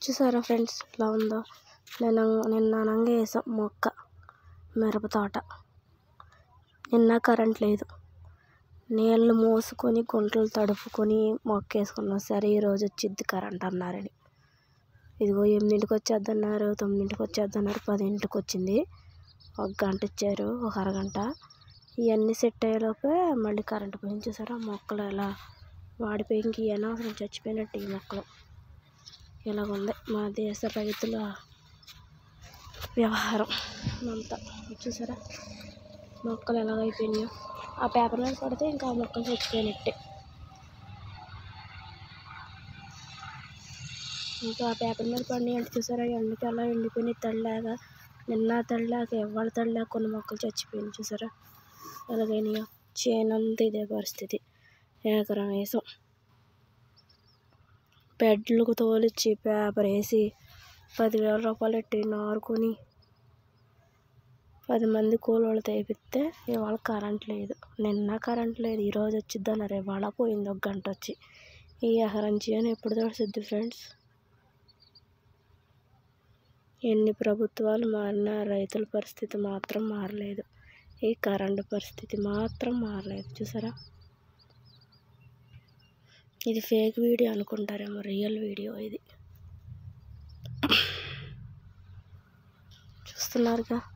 చూసారా ఫ్రెండ్స్ ఇలా ఉందో నిన్న నిన్న అనంగా వేసాం మొక్క మిరప తోట నిన్న కరెంట్ లేదు నీళ్ళు మోసుకొని గుంటలు తడుపుకొని మొక్క వేసుకున్నాం సరే ఈరోజు వచ్చిద్ది కరెంట్ అన్నారని ఇదిగో ఎనిమిదింటికి వచ్చేద్దన్నారు తొమ్మిదింటికి వచ్చేద్దన్నారు పదింటికి వచ్చింది ఒక గంట ఇచ్చారు ఒక అరగంట ఇవన్నీ సెట్ అయ్యేలోపే మళ్ళీ కరెంట్ పోయింది చూసారా మొక్కలు ఎలా వాడిపోయి ఇంక అనవసరం చచ్చిపోయినట్టు ఈ మొక్కలు ఇలాగ ఉంది మా దేశ రైతుల వ్యవహారం అంతా చూసారా మొక్కలు ఎలాగైపోయినాయో ఆ పేపర్ మీద పడితే ఇంకా ఆ మొక్కలు చచ్చిపోయినట్టే ఇంకా ఆ పేపర్ మీద పడినాయి అంటే చూసారా ఎండకి అలా ఎండిపోయినాయి తడిలాగా నిన్న తడిలాక ఇవాళ తడిలాక కొన్ని మొక్కలు చచ్చిపోయినాయి చూసారా ఎలాగైనాయో చేనంతా ఇదే పరిస్థితి ఎకరం వేసాం బెడ్లకు తోలిచ్చి పేపర్ వేసి పదివేల రూపాయలు పెట్టి నారుకొని పది మంది కూలోళ్ళు తెపిస్తే ఇవాళ కరెంట్ లేదు నిన్న కరెంట్ లేదు ఈరోజు వచ్చిద్ది అన్నారు ఇవాళ పోయింది ఒక గంట వచ్చి ఈ ఎకరం చేయని ఎప్పుడు తడిసిద్ది ఫ్రెండ్స్ ఎన్ని ప్రభుత్వాలు మారినా రైతుల పరిస్థితి మాత్రం మారలేదు ఈ కరెంటు పరిస్థితి మాత్రం మారలేదు చూసారా ఇది ఫేక్ వీడియో అనుకుంటారేమో రియల్ వీడియో ఇది చూస్తున్నారుగా